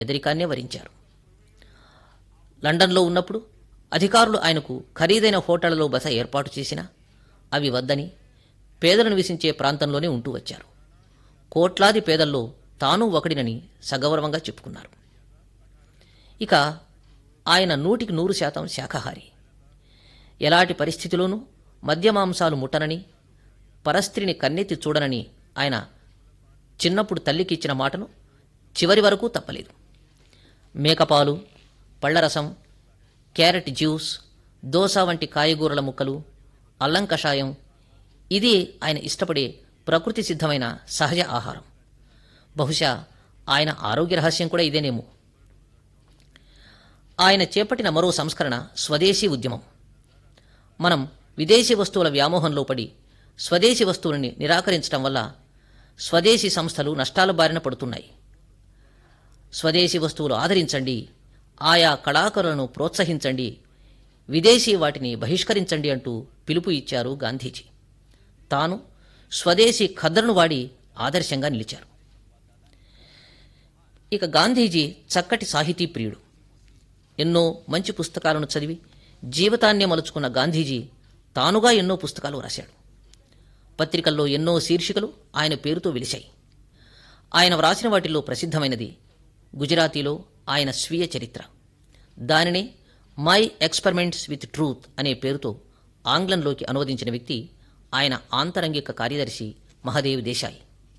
ఎదరికాన్నే వరించారు లండన్లో ఉన్నప్పుడు అధికారులు ఆయనకు ఖరీదైన హోటళ్లలో బస ఏర్పాటు చేసినా అవి వద్దని పేదలు నివసించే ప్రాంతంలోనే ఉంటూ వచ్చారు కోట్లాది పేదల్లో తాను ఒకడినని సగౌరవంగా చెప్పుకున్నారు ఇక ఆయన నూటికి నూరు శాతం శాఖాహారి ఎలాంటి పరిస్థితిలోనూ మద్యమాంసాలు ముట్టనని పరస్త్రీని కన్నెత్తి చూడనని ఆయన చిన్నప్పుడు తల్లికి ఇచ్చిన మాటను చివరి వరకు తప్పలేదు మేకపాలు పళ్లరసం క్యారెట్ జ్యూస్ దోస వంటి కాయగూరల ముక్కలు అల్లం కషాయం ఇది ఆయన ఇష్టపడే ప్రకృతి సిద్ధమైన సహజ ఆహారం బహుశా ఆయన ఆరోగ్య రహస్యం కూడా ఇదేనేమో ఆయన చేపట్టిన మరో సంస్కరణ స్వదేశీ ఉద్యమం మనం విదేశీ వస్తువుల వ్యామోహంలో పడి స్వదేశీ వస్తువులని నిరాకరించడం వల్ల స్వదేశీ సంస్థలు నష్టాల బారిన పడుతున్నాయి స్వదేశీ వస్తువులు ఆదరించండి ఆయా కళాకారులను ప్రోత్సహించండి విదేశీ వాటిని బహిష్కరించండి అంటూ పిలుపు ఇచ్చారు గాంధీజీ తాను స్వదేశీ ఖద్దరును వాడి ఆదర్శంగా నిలిచారు ఇక గాంధీజీ చక్కటి సాహితీ ప్రియుడు ఎన్నో మంచి పుస్తకాలను చదివి జీవితాన్నే మలుచుకున్న గాంధీజీ తానుగా ఎన్నో పుస్తకాలు రాశాడు పత్రికల్లో ఎన్నో శీర్షికలు ఆయన పేరుతో వెలిశాయి ఆయన వ్రాసిన వాటిల్లో ప్రసిద్ధమైనది గుజరాతీలో ఆయన స్వీయ చరిత్ర దానినే మై ఎక్స్పెరిమెంట్స్ విత్ ట్రూత్ అనే పేరుతో ఆంగ్లంలోకి అనువదించిన వ్యక్తి ఆయన ఆంతరంగిక కార్యదర్శి మహదేవ్ దేశాయ్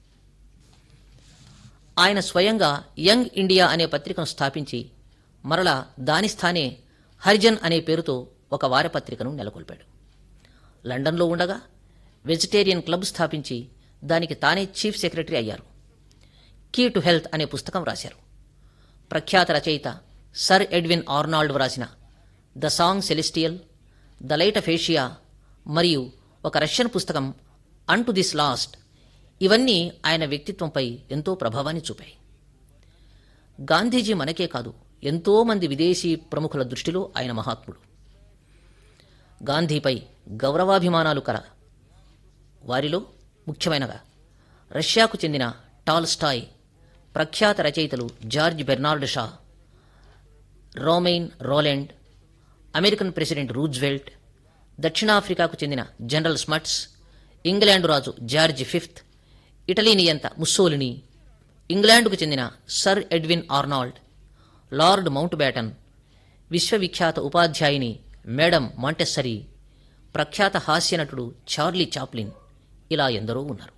ఆయన స్వయంగా యంగ్ ఇండియా అనే పత్రికను స్థాపించి మరలా దాని స్థానే హరిజన్ అనే పేరుతో ఒక వారపత్రికను నెలకొల్పాడు లండన్లో ఉండగా వెజిటేరియన్ క్లబ్ స్థాపించి దానికి తానే చీఫ్ సెక్రటరీ అయ్యారు కీ టు హెల్త్ అనే పుస్తకం రాశారు ప్రఖ్యాత రచయిత సర్ ఎడ్విన్ ఆర్నాల్డ్ వ్రాసిన the song celestial the light of Asia మరియు ఒక రష్యన్ పుస్తకం అన్ టు దిస్ లాస్ట్ ఇవన్నీ ఆయన వ్యక్తిత్వంపై ఎంతో ప్రభావాన్ని చూపాయి గాంధీజీ మనకే కాదు ఎంతో మంది విదేశీ ప్రముఖుల దృష్టిలో ఆయన మహాత్ముడు గాంధీపై గౌరవాభిమానాలు కల వారిలో ముఖ్యమైనగా రష్యాకు చెందిన టాల్స్టాయ్ ప్రఖ్యాత రచయితలు George Bernard Shaw Romain Rolland American president Roosevelt దక్షిణాఫ్రికాకు చెందిన జనరల్ స్మట్స్ ఇంగ్లాండు రాజు జార్జ్ ఫిఫ్త్ ఇటలీ నియంత ముస్సోలిని ఇంగ్లాండుకు చెందిన sir Edwin Arnold lord Mountbatten విశ్వవిఖ్యాత ఉపాధ్యాయుని మేడం మాంటెస్సరీ ప్రఖ్యాత హాస్యనటుడు చార్లీ చాప్లిన్ ఇలా ఎందరో ఉన్నారు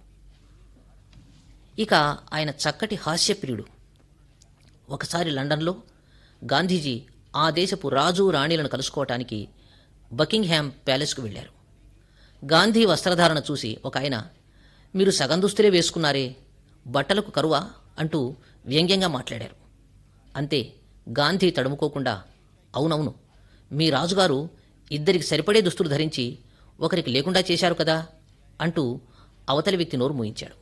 ఇక ఆయన చక్కటి హాస్యప్రియుడు ఒకసారి లండన్లో గాంధీజీ ఆ దేశపు రాజు రాణిలను కలుసుకోవటానికి బకింగ్హామ్ ప్యాలెస్కు వెళ్లారు గాంధీ వస్త్రధారణ చూసి ఒక ఆయన మీరు సగం దుస్తులే వేసుకున్నారే బట్టలకు కరువా అంటూ వ్యంగ్యంగా మాట్లాడారు అంతే గాంధీ తడుముకోకుండా అవునవును మీ రాజుగారు ఇద్దరికి సరిపడే దుస్తులు ధరించి ఒకరికి లేకుండా చేశారు కదా అంటూ అవతలి వ్యక్తి నోరు మూయించాడు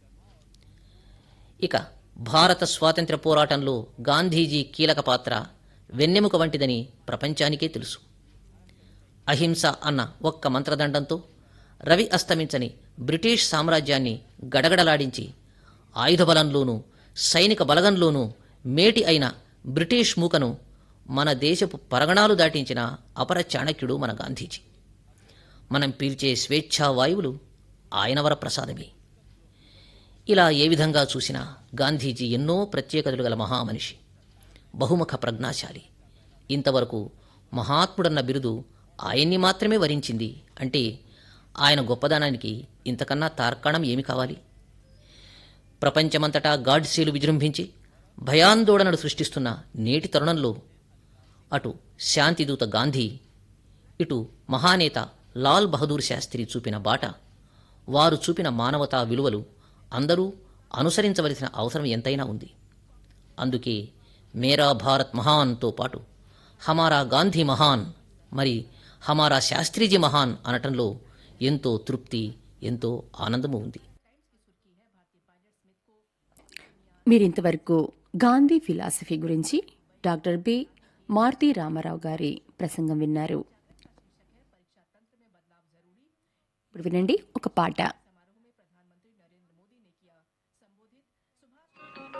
ఇక భారత స్వాతంత్ర్య పోరాటంలో గాంధీజీ కీలక పాత్ర వెన్నెముక వంటిదని ప్రపంచానికే తెలుసు అహింస అన్న ఒక్క మంత్రదండంతో రవి అస్తమించని బ్రిటిష్ సామ్రాజ్యాన్ని గడగడలాడించి ఆయుధ బలంలోనూ సైనిక బలగంలోనూ మేటి అయిన బ్రిటిష్ మూకను మన దేశపు పరగణాలు దాటించిన అపర చాణక్యుడు మన గాంధీజీ మనం పీల్చే స్వేచ్ఛా వాయువులు ఆయన వర ప్రసాదమే ఇలా ఏ విధంగా చూసినా గాంధీజీ ఎన్నో ప్రత్యేకతలు గల మహామనిషి బహుముఖ ప్రజ్ఞాశాలి ఇంతవరకు మహాత్ముడన్న బిరుదు ఆయన్ని మాత్రమే వరించింది అంటే ఆయన గొప్పదనానికి ఇంతకన్నా తార్కాణం ఏమి కావాలి ప్రపంచమంతటా గాడ్సీలు విజృంభించి భయాందోళనలు సృష్టిస్తున్న నేటి తరుణంలో అటు శాంతిదూత గాంధీ ఇటు మహానేత లాల్ బహదూర్ శాస్త్రి చూపిన బాట వారు చూపిన మానవతా విలువలు అందరూ అనుసరించవలసిన అవసరం ఎంతైనా ఉంది అందుకే మేరా భారత్ మహాన్తో పాటు హమారా గాంధీ మహాన్ మరి హమారా శాస్త్రీజీ మహాన్ అనటంలో ఎంతో తృప్తి ఎంతో ఆనందము ఉంది మీరింతవరకు గాంధీ ఫిలాసఫీ గురించి డాక్టర్ బి మారుతి రామారావు గారి ప్రసంగం విన్నారు ఇప్పుడు వినండి ఒక పాట